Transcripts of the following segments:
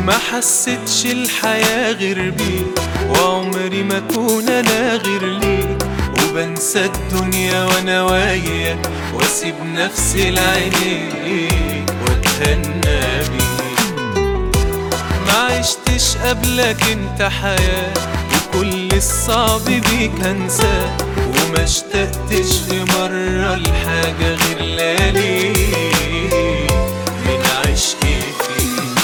ما حسيتش الحياة غير بيك وعمري ما اكون انا غير ليك وبنسى الدنيا وانا وياك واسيب نفسي لعينيك واتهنى بيك ما عشتش قبلك انت حياة وكل الصعب بيك هنساه وما اشتقتش في مرة لحاجة غير لياليك من عشقي فيك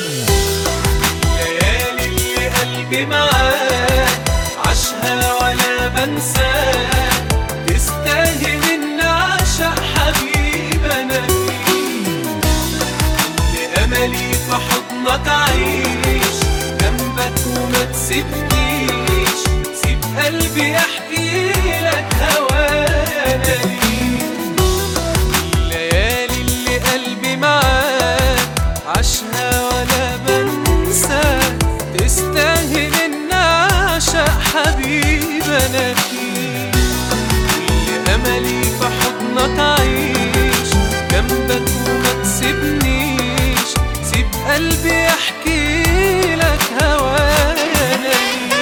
الليالي اللي قلبي معاك عاشها ولا بنساك تستاهل ان اعشق حبيب انا فيك اللي املي في حضنك عيش جنبك وما تسيبنيش سيب قلبي احكي لك هوانا ليك الليالي اللي قلبي معاك عاشها ولا بنساك تستاهل ان اعشق حبيب انا فيك كل املي في حضنك عيش جنبك وما تسيبنيش سيب قلبي احكي لك هوانا ليك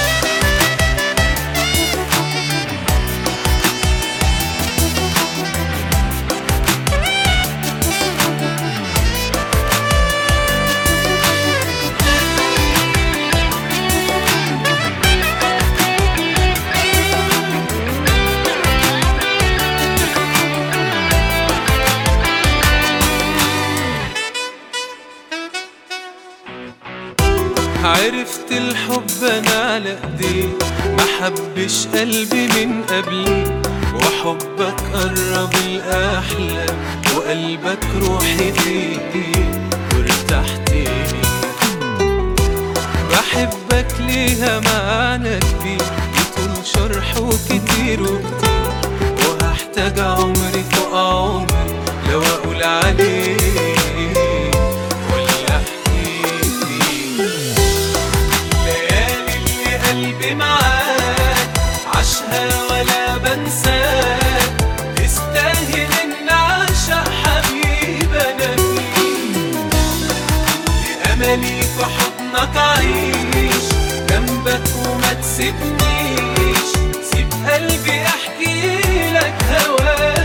عرفت الحب انا على ايديك ما حبش قلبي من قبلي وحبك قرب الاحلام وقلبك روحي فيك وارتحت ليك بحبك ليها معنى كبير يطول شرح وكتير وكتير وهحتاج عمري فوق عمري لو اقول عليك ولا احكي فيك الليالي اللي قلبي معاك عاشها ولا بنساك تستاهل ان اعشق حبيب انا فيك املي في حضنك عيش جنبك وما تسيبنيش سيب قلبي احكي لك هواك